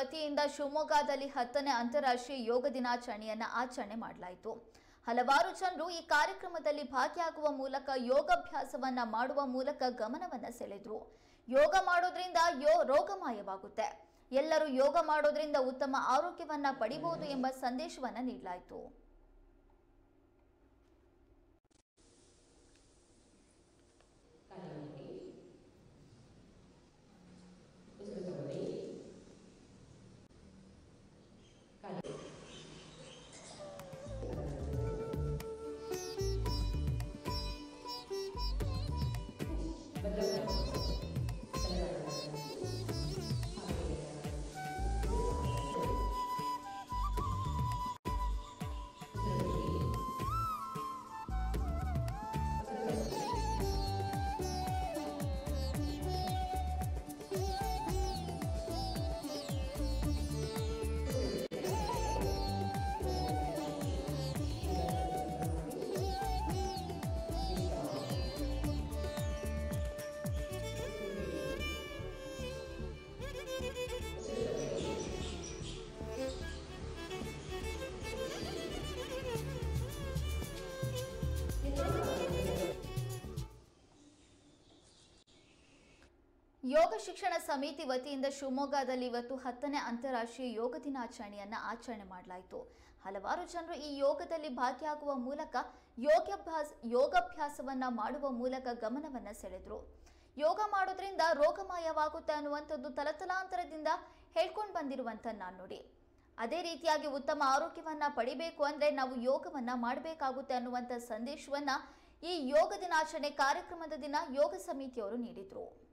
ವತಿಯಿಂದ ಶಿವಮೊಗ್ಗದಲ್ಲಿ ಹತ್ತನೇ ಅಂತಾರಾಷ್ಟ್ರೀಯ ಯೋಗ ದಿನಾಚರಣೆಯನ್ನ ಆಚರಣೆ ಮಾಡಲಾಯಿತು ಹಲವಾರು ಜನರು ಈ ಕಾರ್ಯಕ್ರಮದಲ್ಲಿ ಭಾಗಿಯಾಗುವ ಮೂಲಕ ಯೋಗಾಭ್ಯಾಸವನ್ನ ಮಾಡುವ ಮೂಲಕ ಗಮನವನ್ನ ಸೆಳೆದ್ರು ಯೋಗ ಮಾಡೋದ್ರಿಂದ ಯೋ ರೋಗಮಾಯವಾಗುತ್ತೆ ಎಲ್ಲರೂ ಯೋಗ ಮಾಡೋದ್ರಿಂದ ಉತ್ತಮ ಆರೋಗ್ಯವನ್ನ ಪಡಿಬಹುದು ಎಂಬ ಸಂದೇಶವನ್ನ ನೀಡಲಾಯಿತು ಕಾಲಿನಲ್ಲಿ ಉಸಿರು ತಗೊಳ್ಳಿ ಕಾಲು ಯೋಗ ಶಿಕ್ಷಣ ಸಮಿತಿ ವತಿಯಿಂದ ಶಿವಮೊಗ್ಗದಲ್ಲಿ ಇವತ್ತು ಹತ್ತನೇ ಅಂತಾರಾಷ್ಟ್ರೀಯ ಯೋಗ ದಿನಾಚರಣೆಯನ್ನ ಆಚರಣೆ ಮಾಡಲಾಯಿತು ಹಲವಾರು ಜನರು ಈ ಯೋಗದಲ್ಲಿ ಭಾಗಿಯಾಗುವ ಮೂಲಕ ಯೋಗಾಭ್ಯಾಸ ಯೋಗಾಭ್ಯಾಸವನ್ನ ಮಾಡುವ ಮೂಲಕ ಗಮನವನ್ನ ಸೆಳೆದ್ರು ಯೋಗ ಮಾಡೋದ್ರಿಂದ ರೋಗಮಯವಾಗುತ್ತೆ ಅನ್ನುವಂಥದ್ದು ತಲತಲಾಂತರದಿಂದ ಹೇಳ್ಕೊಂಡು ಬಂದಿರುವಂಥ ನಾಣ್ಣುಡಿ ಅದೇ ರೀತಿಯಾಗಿ ಉತ್ತಮ ಆರೋಗ್ಯವನ್ನ ಪಡಿಬೇಕು ಅಂದ್ರೆ ನಾವು ಯೋಗವನ್ನ ಮಾಡಬೇಕಾಗುತ್ತೆ ಅನ್ನುವಂಥ ಸಂದೇಶವನ್ನ ಈ ಯೋಗ ದಿನಾಚರಣೆ ಕಾರ್ಯಕ್ರಮದ ದಿನ ಯೋಗ ಸಮಿತಿಯವರು ನೀಡಿದ್ರು